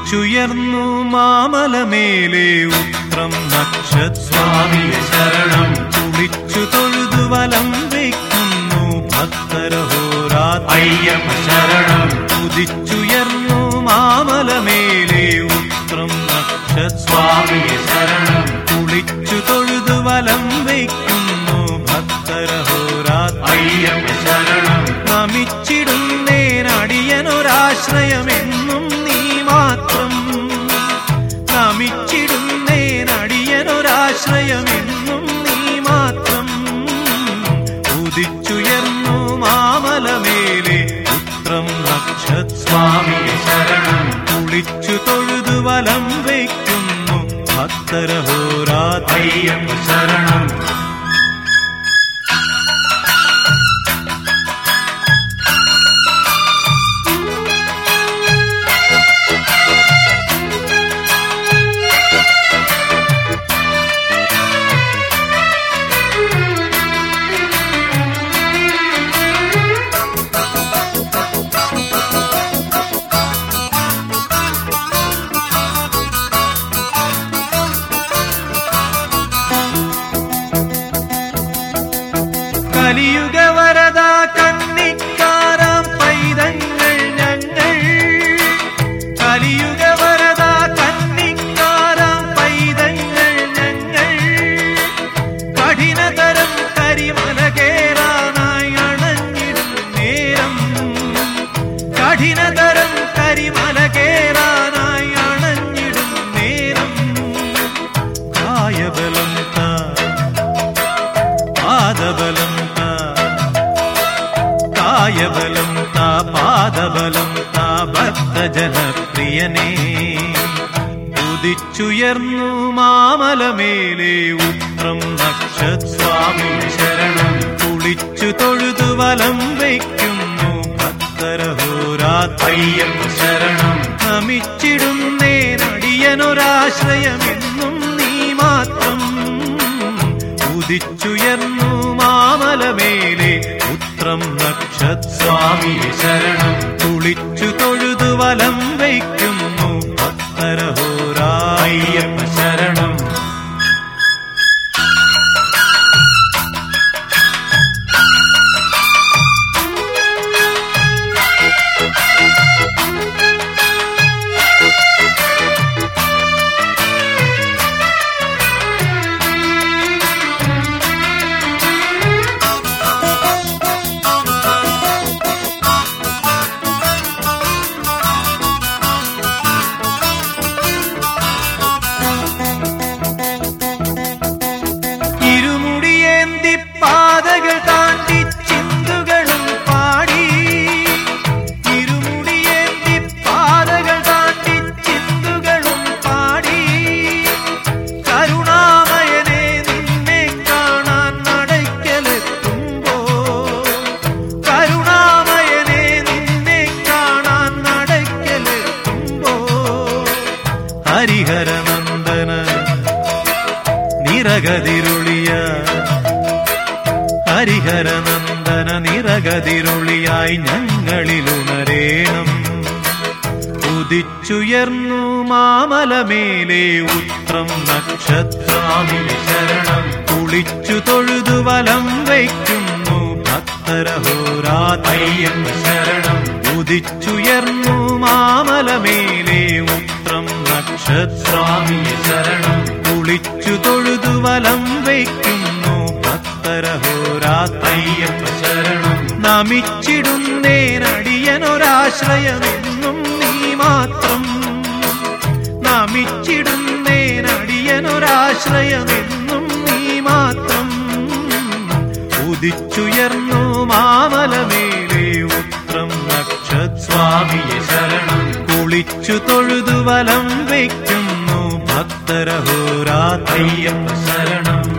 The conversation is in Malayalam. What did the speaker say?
ഉദിച്ചുയർന്നു മാമലമേലെ ഉത്രം നക്ഷസ്വാമിയെ ശരണം കുളിച്ചു തൊഴുതു വലം വയ്ക്കുന്നു ഭക്തരഹോരാത്ര അയ്യപ്പ ശരണം ഉദിച്ചുയർന്നു മാമലമേലെ ഉത്രം നക്ഷസ്വാമി സ്വാമിയെ ശരണം കുളിച്ചു തൊഴുതു വലം വയ്ക്കുന്നു ഭക്തരഹോരാത്ര അയ്യപ്പ ശരണം നമിച്ചിടുന്നേനടിയനൊരാശ്രയമെന്നും നീ മാത്രം നമിച്ചിടുന്നേനടിയനൊരാശ്രയമെന്നും നീ മാത്രം ഉദിച്ചുയർന്നു മാമലമേലെ പുത്രം നക്ഷസ്വാമി സ്വാമിയെ ശരണം കുളിച്ചു തൊഴുതു വലം വയ്ക്കുന്നു ഭക്തരഹോരാത്ര അയ്യപ്പ ശരണം കലിയുഗവരത കന്നിക്കാരാം പൈതങ്ങൾ ഞങ്ങൾ കലിയുഗവരത കന്നിക്കാരാം പൈതങ്ങൾ ഞങ്ങൾ കഠിനതരം കരിമല കേറാനായി അണഞ്ഞിടും നേരം കഠിനതരം കരിമല കേറാനായി അണഞ്ഞിടും നേരം കായബലം താ പാദബലം താ കായബലം താ പാദബലം താ ഭക്തജനപ്രിയനേ ഉദിച്ചുയർന്നു മാമലമേലെ ഉത്രം നക്ഷസ്വാമി ശരണം കുളിച്ചു തൊഴുതു വലം വയ്ക്കുന്നു ഭക്തരഹോരാത്ര അയ്യപ്പ ശരണം നമിച്ചിടുന്നേനടിയനൊരാശ്രയമെന്നും നീ മാത്രം ഉദിച്ചുയർന്നു മാമലമേലെ പുത്രം നക്ഷസ്വാമി സ്വാമിയെ ശരണം കുളിച്ചു തൊഴുതു വലം വയ്ക്കുന്നു ഭക്തരഹോരാ അയ്യപ്പ ശരണം ഇരുമുടിയേന്തി പാതകൾ താണ്ടി ചിന്തുകളും പാടി ഇരുമുടിയേന്തി പാതകൾ താണ്ടി ചിന്തുകളും പാടി കരുണാമയനെ നിന്നെ കാണാൻ നടയ്ക്കലെത്തുമ്പോ കരുണാമയനെ നിന്നെ കാണാൻ നടയ്ക്കലെത്തുമ്പോ ഹരിഹരനന്ദന നിറകതിരുളിയ ഹരിഹരനന്ദന നിറകതിരുളിയായി ഞങ്ങളിലുണരേണം ഉദിച്ചുയർന്നു മാമലമേലെ ഉത്രം നക്ഷത്രാമിലെ ശരണം കുളിച്ചു തൊഴുതു വലം വയ്ക്കുന്നു ഭക്തരഹോരാത്ര അയ്യപ്പ ശരണം ഉദിച്ചുയർന്നു മാമലമേലെ ഉത്രം നക്ഷത്രാമി സ്വാമിയെ ശരണം കുളിച്ചു തൊഴുതു വലം വയ്ക്കുന്നു ഭക്തരഹോരാത്ര അയ്യപ്പ ശരണം നമിച്ചിടുന്നേനടിയനൊരാശ്രയമെന്നും നീ മാത്രം നമിച്ചിടുന്നേനടിയനൊരാശ്രയമെന്നും നീ മാത്രം ഉദിച്ചുയർന്നു മാമലമേലെ ഉത്രം നക്ഷസ്വാമി സ്വാമിയെ ശരണം കുളിച്ചു തൊഴുതു വലം വയ്ക്കുന്നു ഭക്തരഹോരാത്ര അയ്യപ്പ ശരണം